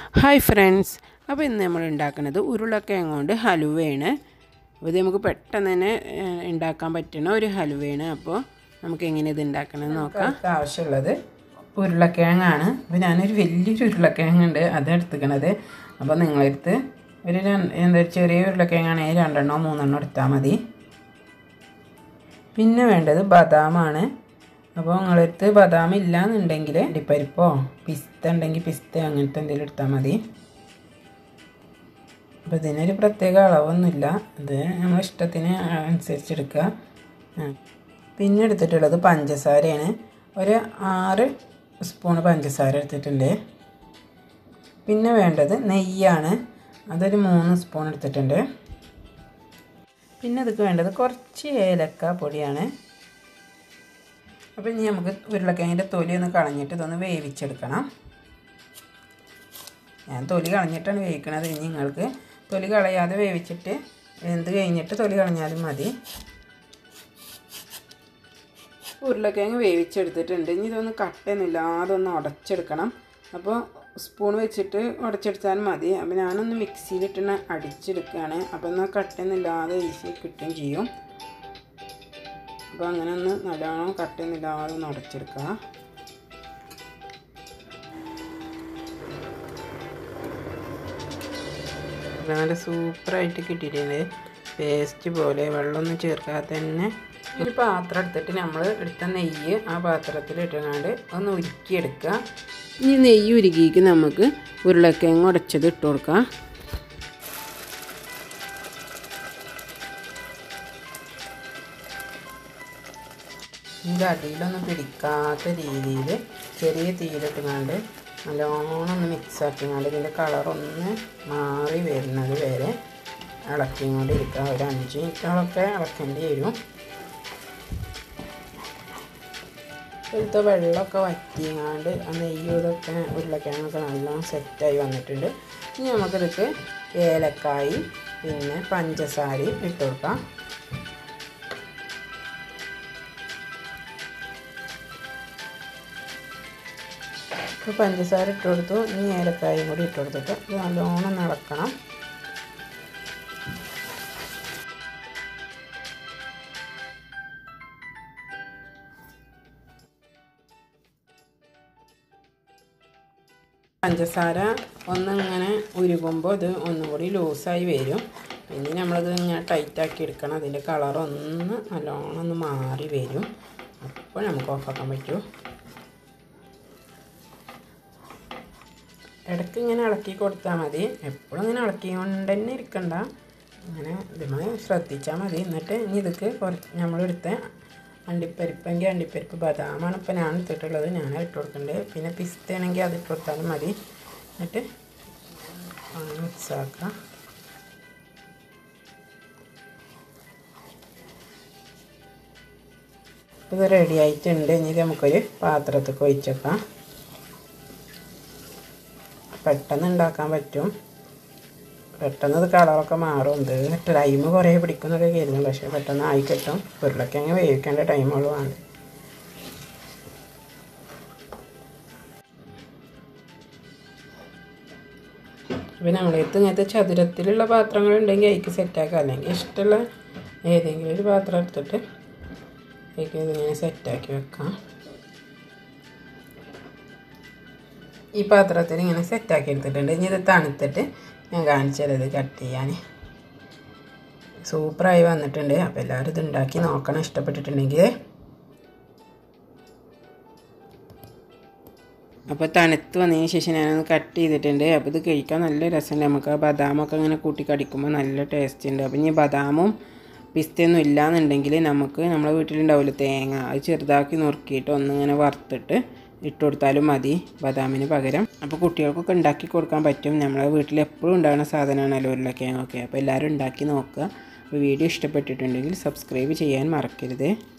Hi friends അപ്പോൾ ഇന്ന് നമ്മൾ ഉണ്ടാക്കുന്നത് ഉരുളക്കിഴങ്ങ് കൊണ്ട് ഹലുവയാണ് അപ്പോൾ ഇത് നമുക്ക് പെട്ടെന്ന് തന്നെ ഏഹ്, ഉണ്ടാക്കാൻ പറ്റുന്ന ഒരു ഹലുവയാണ് അപ്പോൾ നമുക്ക് എങ്ങനെ ഇത് ഉണ്ടാക്കണമെന്ന് നോക്കാം നമുക്ക് ആവശ്യമുള്ളത് ഉരുളക്കിഴങ്ങാണ് അപ്പോൾ ഞാനൊരു വലിയൊരു ഉരുളക്കിഴങ്ങുണ്ട് അത് എടുത്തുക്കണത് അപ്പോൾ നിങ്ങളെടുത്ത് ഒരു രണ്ട് എന്താ ചെറിയ ഉരുളക്കിഴങ്ങാണെങ്കിൽ രണ്ടെണ്ണോ മൂന്നെണ്ണോ എടുത്താൽ മതി പിന്നെ വേണ്ടത് ബദാമാണ് അപ്പോൾ നിങ്ങളടുത്ത് ബദാം ഇല്ല എന്നുണ്ടെങ്കിൽ അടിപ്പരിപ്പോ പിസ്ത ഉണ്ടെങ്കിൽ പിസ്ത അങ്ങനത്തെ എന്തെങ്കിലും എടുത്താൽ മതി അപ്പോൾ ഇതിനൊരു പ്രത്യേക അളവൊന്നുമില്ല ഇത് നമ്മളെ ഇഷ്ടത്തിന് അനുസരിച്ച് എടുക്കുക ആ. പിന്നെ എടുത്തിട്ടുള്ളത് പഞ്ചസാരയാണ് ഒരു ആറ് സ്പൂൺ പഞ്ചസാര എടുത്തിട്ടുണ്ട് പിന്നെ വേണ്ടത് നെയ്യാണ് അതൊരു മൂന്ന് സ്പൂൺ എടുത്തിട്ടുണ്ട് പിന്നെ ഇതൊക്കെ വേണ്ടത് കുറച്ച് ഏലക്ക പൊടിയാണ് അപ്പോൾ ഇനി നമുക്ക് ഉരുളക്കിഴങ്ങിൻ്റെ തൊലി ഒന്ന് കളഞ്ഞിട്ട് ഇതൊന്ന് വേവിച്ചെടുക്കണം ഞാൻ തൊലി കളഞ്ഞിട്ടാണ് വേവിക്കണത് ഇനി നിങ്ങൾക്ക് തൊലി കളയാതെ വേവിച്ചിട്ട് വെന്ത് കഴിഞ്ഞിട്ട് തൊലി കളഞ്ഞാലും മതി ഉരുളക്കിഴങ്ങ് വേവിച്ചെടുത്തിട്ടുണ്ട് ഇനി ഇതൊന്ന് കട്ടയൊന്നുമില്ലാതെ ഒന്ന് ഉടച്ചെടുക്കണം അപ്പോൾ സ്പൂൺ വെച്ചിട്ട് ഉടച്ചെടുത്താൽ മതി അപ്പോൾ ഞാനൊന്ന് മിക്സിയിലിട്ട് അടിച്ചെടുക്കുകയാണ് അപ്പോൾ എന്നാൽ കട്ടയൊന്നുമില്ലാതെ ഈസി കിട്ടുകയും ചെയ്യും അപ്പോൾ അങ്ങനെ ഒന്ന് നല്ലോണം കട്ടയൊന്നുമില്ലാതെ ഒന്ന് ഉടച്ചെടുക്കുക നല്ല സൂപ്പറായിട്ട് കിട്ടിയിട്ടുണ്ട് പേസ്റ്റ് പോലെ വെള്ളമൊന്നും ചേർക്കാതെ തന്നെ ഒരു പാത്രം എടുത്തിട്ട് നമ്മൾ എടുത്ത നെയ്യ് ആ പാത്രത്തിൽ ഇട്ടുകൊണ്ട് ഒന്ന് ഉരുക്കിയെടുക്കുക ഇനി നെയ്യ് ഉരുകിക്ക് നമുക്ക് ഉരുളക്കിഴങ്ങ് ഉടച്ചത് ഇട്ട് കൊടുക്കാം ഇതിൻ്റെ അടിയിലൊന്നും പിടിക്കാത്ത രീതിയിൽ ചെറിയ തീയിലിട്ടുകൊണ്ട് നല്ലോണം ഒന്ന് മിക്സ് ആക്കിങ്ങാണ്ട് ഇതിൻ്റെ കളറൊന്ന് മാറി വരുന്നത് വരെ ഇളക്കിക്കൊണ്ട് ഇരിക്കുക ഒരു അഞ്ച് മിനിറ്റോളൊക്കെ ഇളക്കേണ്ടി വരും ഇപ്പോഴത്തെ വെള്ളമൊക്കെ വറ്റിങ്ങാണ്ട് ആ നെയ്യും ഇതൊക്കെ ഉരുളക്കിഴങ്ങൊക്കെ നല്ലോണം സെറ്റായി വന്നിട്ടുണ്ട് ഇനി നമുക്കിതൊക്കെ ഏലക്കായി പിന്നെ പഞ്ചസാരയും ഇട്ട് കൊടുക്കാം ഇപ്പോൾ പഞ്ചസാര ഇട്ട് കൊടുത്തു ഇനി ഏലക്കായും കൂടി ഇട്ട് കൊടുത്തിട്ട് ഇത് നല്ലോണം നടക്കണം പഞ്ചസാര ഒന്നിങ്ങനെ ഉരുകുമ്പോൾ ഇത് ഒന്നും കൂടി ലൂസായി വരും ഇനി നമ്മളിത് ഇങ്ങനെ ടൈറ്റാക്കി എടുക്കണം അതിൻ്റെ കളറൊന്ന് നല്ലോണം ഒന്ന് മാറി വരും അപ്പോൾ നമുക്ക് ഓഫാക്കാൻ പറ്റും ഇടയ്ക്ക് ഇങ്ങനെ ഇളക്കി കൊടുത്താൽ മതി എപ്പോഴും ഇങ്ങനെ ഇളക്കി കൊണ്ട് തന്നെ ഇരിക്കണ്ട അങ്ങനെ ഇതുമായി ശ്രദ്ധിച്ചാൽ മതി എന്നിട്ട് ഇനി ഇതൊക്കെ കുറച്ച് നമ്മളെടുത്ത അണ്ടിപ്പരിപ്പെങ്കിൽ അണ്ടിപ്പരിപ്പ് ബദാമാണ് ഇപ്പോൾ ഞാൻ എടുത്തിട്ടുള്ളത് ഞാൻ ഇട്ട് കൊടുക്കുന്നുണ്ട് പിന്നെ പിസ്ത ആണെങ്കിൽ അത് ഇട്ട് കൊടുത്താലും മതി എന്നിട്ട് മിക്സ് ആക്കാം ഇത് റെഡി ആയിട്ടുണ്ട് ഇനി ഇത് നമുക്കൊരു പാത്രത്തേക്ക് ഒഴിച്ചേക്കാം പെട്ടെന്ന് ഉണ്ടാക്കാൻ പറ്റും പെട്ടെന്ന് ഇത് കളറൊക്കെ മാറും ഇത് ടൈം കുറേ പിടിക്കുന്നൊക്കെ കരുതും പക്ഷേ പെട്ടെന്ന് ആയി കിട്ടും ഉരുളക്കിഴങ്ങ് വേവിക്കേണ്ട ടൈമുള്ളൂ വേണ്ട അപ്പോൾ നമ്മളടുത്ത് ഇങ്ങനത്തെ ചതുരത്തിലുള്ള പാത്രങ്ങൾ ഉണ്ടെങ്കിൽ അതിക്ക് സെറ്റാക്കാം അല്ലെങ്കിൽ ഇഷ്ടമുള്ള ഏതെങ്കിലും ഒരു പാത്രം എടുത്തിട്ട് അതിക്ക് ഇതിങ്ങനെ സെറ്റാക്കി വെക്കാം ഈ പാത്രത്തിൽ ഇങ്ങനെ സെറ്റാക്കി എടുത്തിട്ടുണ്ട് ഇനി ഇത് തണുത്തിട്ട് ഞാൻ കാണിച്ചു തരാം ഇത് കട്ട് ചെയ്യാൻ സൂപ്പറായി വന്നിട്ടുണ്ട് അപ്പോൾ എല്ലാവരും ഇത് ഉണ്ടാക്കി നോക്കണം ഇഷ്ടപ്പെട്ടിട്ടുണ്ടെങ്കിൽ അപ്പോൾ തണുത്ത് വന്നതിന് ശേഷം ഞാനൊന്ന് കട്ട് ചെയ്തിട്ടുണ്ട് അപ്പോൾ ഇത് കഴിക്കാൻ നല്ല രസമുണ്ട് നമുക്ക് ആ ബദാമൊക്കെ ഇങ്ങനെ കൂട്ടി കടിക്കുമ്പോൾ നല്ല ടേസ്റ്റ് ഉണ്ട് അപ്പോൾ ഇനി ബദാമും പിസ്തയൊന്നും ഇല്ലാന്നുണ്ടെങ്കിൽ നമുക്ക് നമ്മളെ വീട്ടിലുണ്ടാവില്ല തേങ്ങ അത് ചെറുതാക്കി നുറുക്കിയിട്ട് ഒന്നിങ്ങനെ വറുത്തിട്ട് ഇട്ട് കൊടുത്താലും മതി ബദാമിന് പകരം അപ്പോൾ കുട്ടികൾക്കൊക്കെ ഉണ്ടാക്കി കൊടുക്കാൻ പറ്റും നമ്മളെ വീട്ടിൽ എപ്പോഴും ഉണ്ടാകുന്ന സാധനമാണല്ലോ ഉരുളക്കിഴങ്ങൊക്കെ അപ്പോൾ എല്ലാവരും ഉണ്ടാക്കി നോക്കുക അപ്പോൾ വീഡിയോ ഇഷ്ടപ്പെട്ടിട്ടുണ്ടെങ്കിൽ സബ്സ്ക്രൈബ് ചെയ്യാൻ മറക്കരുത്